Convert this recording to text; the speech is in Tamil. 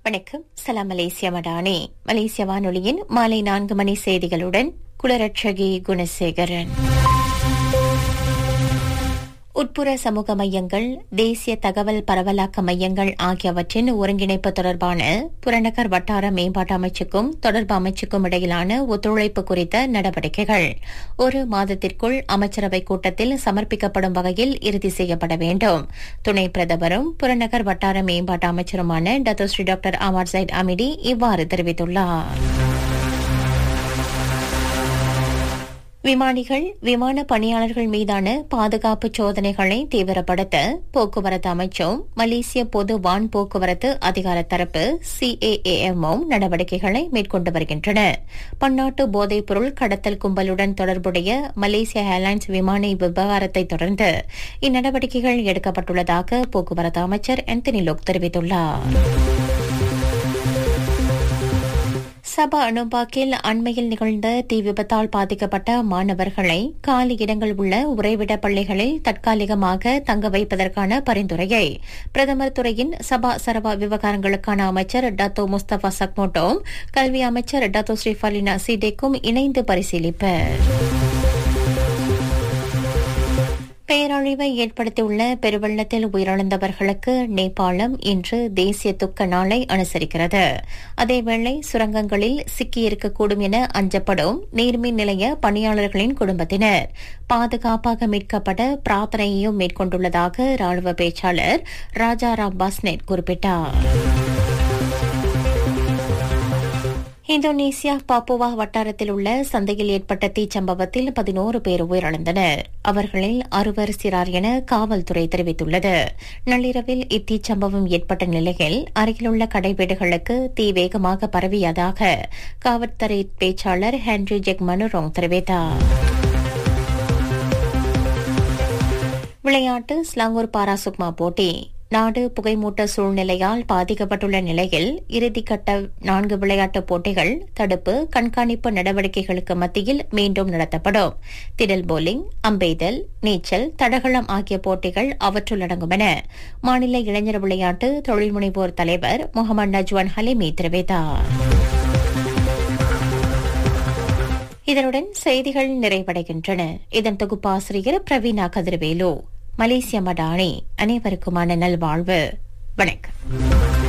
வணக்கம் சலாம் மலேசியா மடானே மலேசிய வானொலியின் மாலை நான்கு மணி செய்திகளுடன் குலரட்சகி குணசேகரன் உட்புற சமூக மையங்கள் தேசிய தகவல் பரவலாக்க மையங்கள் ஆகியவற்றின் ஒருங்கிணைப்பு தொடர்பான புறநகர் வட்டார மேம்பாட்டு அமைச்சுக்கும் தொடர்பு அமைச்சுக்கும் இடையிலான ஒத்துழைப்பு குறித்த நடவடிக்கைகள் ஒரு மாதத்திற்குள் அமைச்சரவை கூட்டத்தில் சமர்ப்பிக்கப்படும் வகையில் இறுதி செய்யப்பட வேண்டும் துணை பிரதமரும் புறநகர் வட்டார மேம்பாட்டு அமைச்சருமான டத்தோஸ்ரீ டாக்டர் அமர் சைட் அமிடி இவ்வாறு தெரிவித்துள்ளார் விமானிகள் விமான பணியாளர்கள் மீதான பாதுகாப்பு சோதனைகளை தீவிரப்படுத்த போக்குவரத்து அமைச்சும் மலேசிய பொது வான் போக்குவரத்து அதிகார தரப்பு சிஏஏஎம்மும் நடவடிக்கைகளை மேற்கொண்டு வருகின்றன பன்னாட்டு போதைப்பொருள் கடத்தல் கும்பலுடன் தொடர்புடைய மலேசிய ஏர்லைன்ஸ் விமான விவகாரத்தை தொடர்ந்து இந்நடவடிக்கைகள் எடுக்கப்பட்டுள்ளதாக போக்குவரத்து அமைச்சர் ஆந்தனி லோக் தெரிவித்துள்ளார் சபா அனுபாக்கில் அண்மையில் நிகழ்ந்த தீ விபத்தால் பாதிக்கப்பட்ட மாணவர்களை காலி இடங்கள் உள்ள உறைவிட பள்ளிகளில் தற்காலிகமாக தங்க வைப்பதற்கான பரிந்துரையை பிரதமர் துறையின் சபா சரபா விவகாரங்களுக்கான அமைச்சர் டத்தோ முஸ்தபா சக்மோட்டோம் கல்வி அமைச்சர் டத்தோ ஸ்ரீஃபாலினா சிடேக்கும் இணைந்து பரிசீலிப்பர் பேரழிவை ஏற்படுத்தியுள்ள பெருவெள்ளத்தில் உயிரிழந்தவர்களுக்கு நேபாளம் இன்று தேசிய துக்க நாளை அனுசரிக்கிறது அதேவேளை சுரங்கங்களில் சிக்கியிருக்கக்கூடும் என அஞ்சப்படும் நீர்மின் நிலைய பணியாளர்களின் குடும்பத்தினர் பாதுகாப்பாக மீட்கப்பட பிரார்த்தனையையும் மேற்கொண்டுள்ளதாக ராணுவ பேச்சாளர் ராஜா ராம் பாஸ்னெட் குறிப்பிட்டார் இந்தோனேசியா பாப்புவா வட்டாரத்தில் உள்ள சந்தையில் ஏற்பட்ட தீச்சம்பவத்தில் பதினோரு பேர் உயிரிழந்தனர் அவர்களில் அறுவர் சிறார் என காவல்துறை தெரிவித்துள்ளது நள்ளிரவில் இத்தீச்சம்பவம் ஏற்பட்ட நிலையில் அருகிலுள்ள கடைவீடுகளுக்கு தீ வேகமாக பரவியதாக காவல்துறை பேச்சாளர் ஹென்ரி ஜெக் மனுரோங் தெரிவித்தார் விளையாட்டு ஸ்லாங்கூர் பாராசுக்மா போட்டி நாடு புகைமூட்ட சூழ்நிலையால் பாதிக்கப்பட்டுள்ள நிலையில் இறுதிக்கட்ட நான்கு விளையாட்டுப் போட்டிகள் தடுப்பு கண்காணிப்பு நடவடிக்கைகளுக்கு மத்தியில் மீண்டும் நடத்தப்படும் திடல் போலிங் அம்பெய்தல் நீச்சல் தடகளம் ஆகிய போட்டிகள் அவற்றுள் அடங்கும் என மாநில இளைஞர் விளையாட்டு தொழில் முனைவோர் தலைவர் முகமது நஜ்வான் ஹலிமி தெரிவித்தார் இதனுடன் செய்திகள் நிறைவடைகின்றன இதன் தொகுப்பாசிரியர் பிரவீனா கதிர்வேலு மலேசிய மடானி அனைவருக்குமான நல்வாழ்வு வணக்கம்